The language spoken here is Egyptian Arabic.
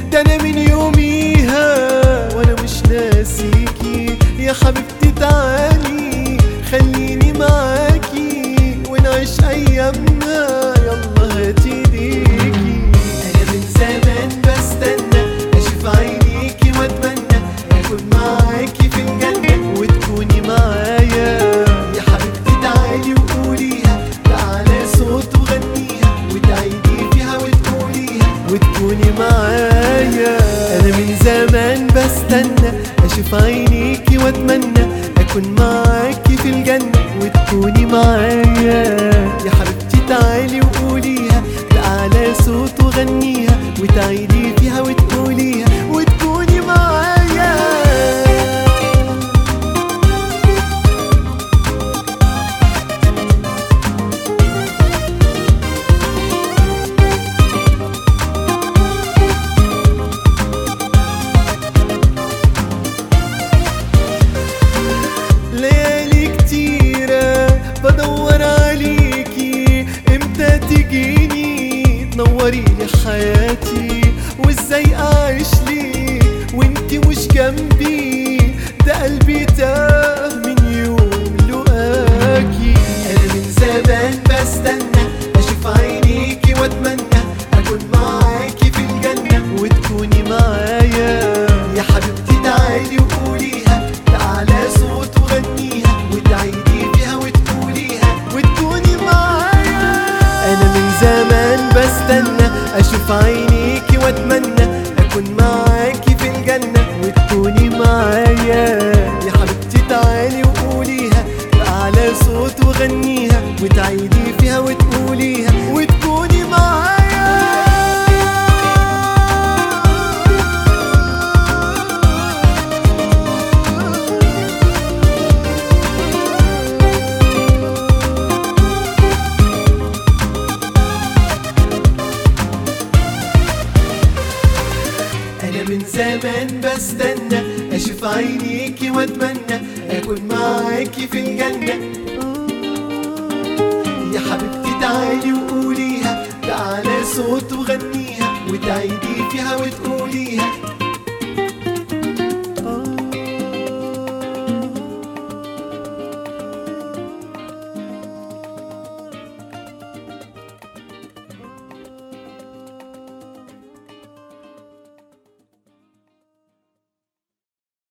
ده انا من يوميها وانا مش ناسيكي يا حبيبتي تعالي خليني معاكي ونعيش ايامنا يلا هاتي ايديكي انا من زمان بستنى اشوف عينيكي واتمنى اكون معاكي في الجنة وتكوني معايا يا حبيبتي تعالي وقوليها تعالى صوت وغنيها وتعيدي فيها وتقوليها وتكوني معايا انا من زمان بستنى اشوف عينيكي واتمنى اكون معاكي في الجنة وتكوني معايا يا حبيبتي تعالي وقوليها بأعلى صوت وغنيها وتعيدي فيها وتقوليها وتكوني معايا ليالي كتيرة بدور عليكي امتى تجيني تنوري لي حياتي وازاي اعيش ليك وانتي مش جنبي ده قلبي تاه من يوم لقاكي انا من زمان بستنى اشوف عينيكي واتمنى اكون معاكي في الجنة وتكوني معايا يا حبيبتي تعالي وقوليها تعالى صوت وغنيها وتعيدي فيها وتقوليها وتكوني معايا انا من زمان بستنى اشوف عينيكي واتمنى اكون معاكي في الجنة وتكوني معايا يا حبيبتي تعالي وقوليها بأعلى صوت وغنيها وتعيدي فيها وتقوليها وتكوني معايا انا من زمان بستنى اشوف عينيكي واتمنى اكون معاكي في الجنة يا حبيبتي تعالي وقوليها تعالى صوت وغنيها وتعيدي فيها وتقوليها